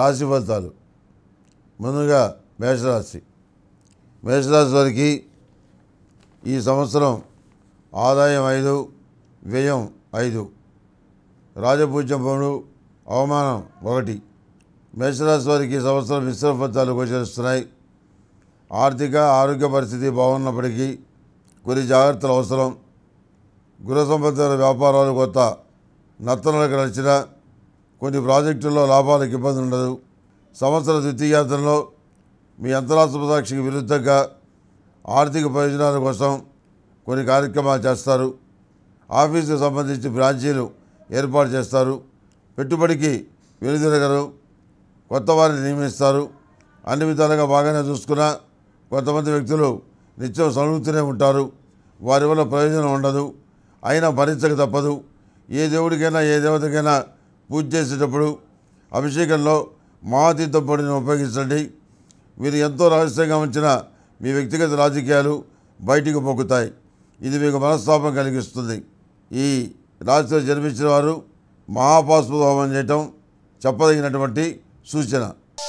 రాశి ఫలితాలు ముందుగా మేషరాశి మేషరాశి వారికి ఈ సంవత్సరం ఆదాయం ఐదు వ్యయం ఐదు రాజపూజ్యం మూడు అవమానం ఒకటి మేషరాశి వారికి ఈ సంవత్సరం మిశ్రమ ఫలితాలు గోచరిస్తున్నాయి ఆర్థిక ఆరోగ్య పరిస్థితి బాగున్నప్పటికీ కొన్ని జాగ్రత్తలు అవసరం గృహ సంబంధిత వ్యాపారాలు కొత్త నత్తనలకు నడిచిన కొన్ని ప్రాజెక్టుల్లో లాభాలకు ఇబ్బంది ఉండదు సంవత్సర ద్వితీయార్థంలో మీ అంతరాత్మ సాక్షికి విరుద్ధంగా ఆర్థిక ప్రయోజనాల కోసం కొన్ని కార్యక్రమాలు చేస్తారు ఆఫీసుకు సంబంధించి బ్రాంచీలు ఏర్పాటు చేస్తారు పెట్టుబడికి వెనుదిరగరు కొత్త వారిని నియమిస్తారు అన్ని విధాలుగా బాగానే చూసుకున్నా కొంతమంది వ్యక్తులు నిత్యం సలుగుతూనే ఉంటారు వారి వల్ల ప్రయోజనం ఉండదు అయినా భరించక తప్పదు ఏ దేవుడికైనా ఏ దేవతకైనా పూజ చేసేటప్పుడు అభిషేకంలో మహాతీర్థం పొడిని ఉపయోగించండి మీరు ఎంతో రహస్యంగా ఉంచిన మీ వ్యక్తిగత రాజకీయాలు బయటికి పొక్కుతాయి ఇది మీకు మనస్తాపం కలిగిస్తుంది ఈ రాశిలో జన్మించిన వారు మహాపాస్పద హోమం చేయటం చెప్పదగినటువంటి సూచన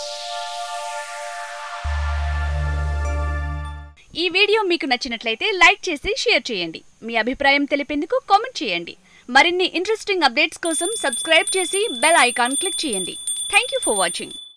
ఈ వీడియో మీకు నచ్చినట్లయితే లైక్ చేసి షేర్ చేయండి మీ అభిప్రాయం తెలిపేందుకు కామెంట్ చేయండి మరిన్ని ఇంట్రెస్టింగ్ అప్డేట్స్ కోసం సబ్స్క్రైబ్ చేసి బెల్ ఐకాన్ క్లిక్ చేయండి థ్యాంక్ యూ ఫర్ వాచింగ్